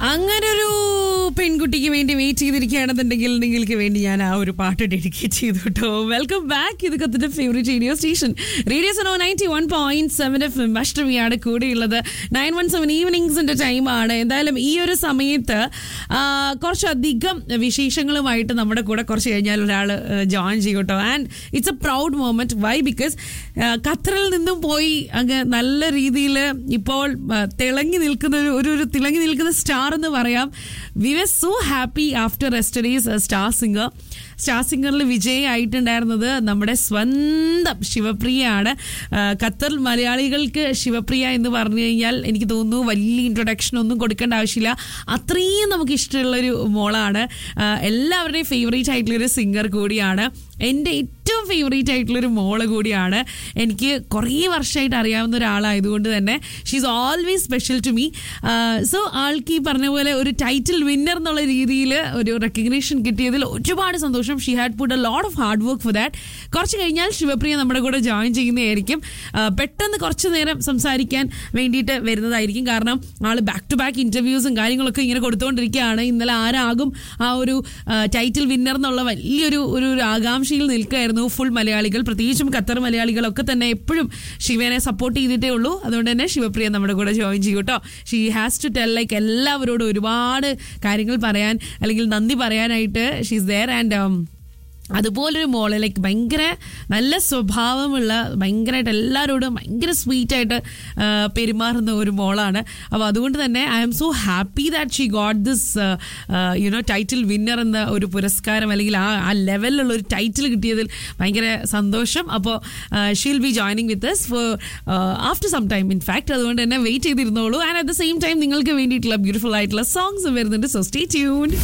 അങ്ങനെ ഒരു പെൺകുട്ടിക്ക് വേണ്ടി വെയിറ്റ് ചെയ്തിരിക്കുകയാണെന്നുണ്ടെങ്കിൽ നിങ്ങൾക്ക് വേണ്ടി ഞാൻ ആ ഒരു പാട്ട് ഡെഡിക്കേറ്റ് ചെയ്തു കേട്ടോ വെൽക്കം ബാക്ക് ഇത് കത്തിന്റെ favourite radio station radio Suno ninety one point seven F M അഷ്ടമിയാണ് കൂടെയുള്ളത് നയൻ വൺ സെവൻ ഈവനിങ്സിന്റെ ടൈമാണ് എന്തായാലും ഈ ഒരു സമയത്ത് ആ, കുറച്ചധികം വിശേഷങ്ങളുമായിട്ട് നമ്മുടെ കൂടെ കുറച്ച് കഴിഞ്ഞാൽ ഒരാൾ ജോയിൻ ചെയ്യും കേട്ടോ and it's a proud moment why because ഖത്തറിൽ നിന്നും പോയി അങ്ങ് നല്ല രീതിയിൽ ഇപ്പോൾ ആ, തിളങ്ങി നിൽക്കുന്ന ഒരു ഒരു ഒരു തിളങ്ങി നിൽക്കുന്ന സ്റ്റാർ എന്ന് പറയാം we were so happy after എസ്റ്റഡീസ് സ്റ്റാർ സിംഗർ സ്റ്റാർ സിംഗറിൽ വിജയായിട്ടുണ്ടായിരുന്നത് നമ്മുടെ സ്വന്തം ശിവപ്രിയയാണ് ആ, ഖത്തർ മലയാളികൾക്ക് ശിവപ്രിയ എന്ന് പറഞ്ഞു കഴിഞ്ഞാൽ എനിക്ക് തോന്നുന്നു വലിയ ഇൻട്രൊഡക്ഷൻ ഒന്നും കൊടുക്കേണ്ട ആവശ്യമില്ല അത്രയും നമുക്ക് ഇഷ്ടമുള്ളൊരു മോളാണ് ആ, എല്ലാവരുടെയും ഫേവറേറ്റ് ആയിട്ടുള്ളൊരു സിംഗർ കൂടിയാണ് എൻ്റെ ഏറ്റവും ഫേവറേറ്റ് ആയിട്ടുള്ളൊരു മോള് കൂടിയാണ് എനിക്ക് കുറേ വർഷമായിട്ട് അറിയാവുന്ന ഒരാളായതുകൊണ്ട് തന്നെ she's always special to me so ആൾക്ക് ഈ പറഞ്ഞ പോലെ ഒരു ടൈറ്റിൽ വിന്നർ എന്നുള്ള രീതിയിൽ ഒരു റെക്കഗ്നേഷൻ കിട്ടിയതിൽ ഒരുപാട് സന്തോഷം she had put a lot of hard work for that കുറച്ച് കഴിഞ്ഞാൽ ശിവപ്രിയ നമ്മുടെ കൂടെ ജോയിൻ ചെയ്യുന്നതായിരിക്കും ആ, പെട്ടെന്ന് കുറച്ച് നേരം സംസാരിക്കാൻ വേണ്ടിയിട്ട് വരുന്നതായിരിക്കും കാരണം ആൾ ബാക്ക് ടു ബാക്ക് ഇൻ്റർവ്യൂസും കാര്യങ്ങളൊക്കെ ഇങ്ങനെ കൊടുത്തുകൊണ്ടിരിക്കുകയാണ് ഇന്നലെ ആരാകും ആ ഒരു ടൈറ്റിൽ വിന്നർ എന്നുള്ള വലിയൊരു ഒരു ഒരു ആകാംക്ഷയിൽ നിൽക്കുകയായിരുന്നു ഫുൾ മലയാളികൾ പ്രത്യേകിച്ചും ഖത്തർ മലയാളികളൊക്കെ തന്നെ എപ്പോഴും ശിവനെ സപ്പോർട്ട് ചെയ്തിട്ടേ ഉള്ളൂ അതുകൊണ്ട് തന്നെ ശിവപ്രിയ നമ്മുടെ കൂടെ ജോയിൻ ചെയ്യും കേട്ടോ she has to tell like എല്ലാവരോടും ഒരുപാട് കാര്യങ്ങൾ പറയാൻ അല്ലെങ്കിൽ നന്ദി പറയാനായിട്ട് ഷീസ് ദയർ ആൻഡ് അതുപോലൊരു മോള് ലൈക്ക് ഭയങ്കര നല്ല സ്വഭാവമുള്ള ഭയങ്കരമായിട്ട് എല്ലാവരോടും ഭയങ്കര സ്വീറ്റായിട്ട് പെരുമാറുന്ന ഒരു മോളാണ് അപ്പോൾ അതുകൊണ്ട് തന്നെ I'm so happy that she got this you know title winner എന്ന ഒരു പുരസ്കാരം അല്ലെങ്കിൽ ആ ആ ലെവലിലുള്ള ഒരു ടൈറ്റിൽ കിട്ടിയതിൽ ഭയങ്കര സന്തോഷം അപ്പോൾ she'll be joining with us for after some time in fact അതുകൊണ്ട് തന്നെ വെയിറ്റ് ചെയ്തിരുന്നോളൂ and at the same time നിങ്ങൾക്ക് വേണ്ടിയിട്ടുള്ള ബ്യൂട്ടിഫുൾ ആയിട്ടുള്ള സോങ്സ് വരുന്നുണ്ട് so stay tuned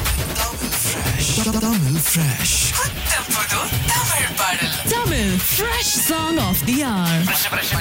Tamil Fresh. புத்தம் புது தமிழ் பாடல் Tamil Fresh Song of the Hour. பிரஷ பிரஷ